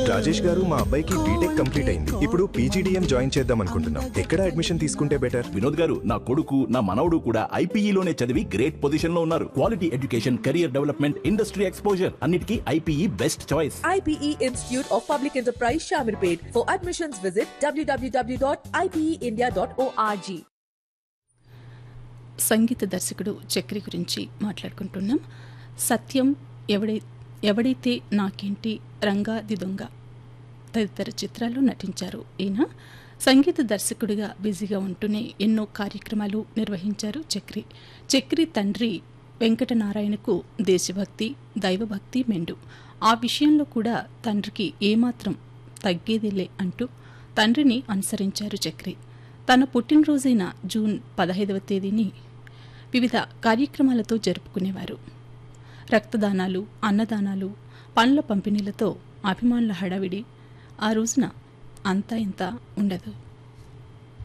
రాజేష్ గారు మా అబ్బాయికి బీటెక్ కంప్లీట్ అయింది ఇప్పుడు పీజీడీఎం జాయిన్ చేద్దాం అనుకుంటున్నాం ఎక్కడ అడ్మిషన్ తీసుకుంటే బెటర్ వినోద్ గారు నా కొడుకు నా మనవడు కూడా ఐపీఈలోనే చదివి గ్రేట్ పొజిషన్ లో ఉన్నారు quality education career development industry exposure అన్నిటికీ IPE best choice IPE Institute of Public Enterprise Shamirpet. For admissions, visit www.ipeindia.org. సంగీత దర్శకుడు చక్రి గురించి మాట్లాడుకుంటున్నాం సత్యం ఎవడై ఎవడైతే నాకేంటి రంగా ది దొంగ తదితర చిత్రాల్లో నటించారు ఈయన సంగీత దర్శకుడిగా బిజీగా ఉంటూనే ఎన్నో కార్యక్రమాలు నిర్వహించారు చక్రి చక్రి తండ్రి వెంకటనారాయణకు దేశభక్తి దైవభక్తి మెండు ఆ విషయంలో కూడా తండ్రికి ఏమాత్రం తగ్గేదిలే అంటూ తండ్రిని అనుసరించారు చక్రి తన పుట్టినరోజైన జూన్ పదహైదవ తేదీని వివిధ కార్యక్రమాలతో జరుపుకునేవారు రక్తదానాలు అన్నదానాలు పండ్ల పంపిణీలతో అభిమానుల హడావిడి ఆ రోజున అంతా ఇంత ఉండదు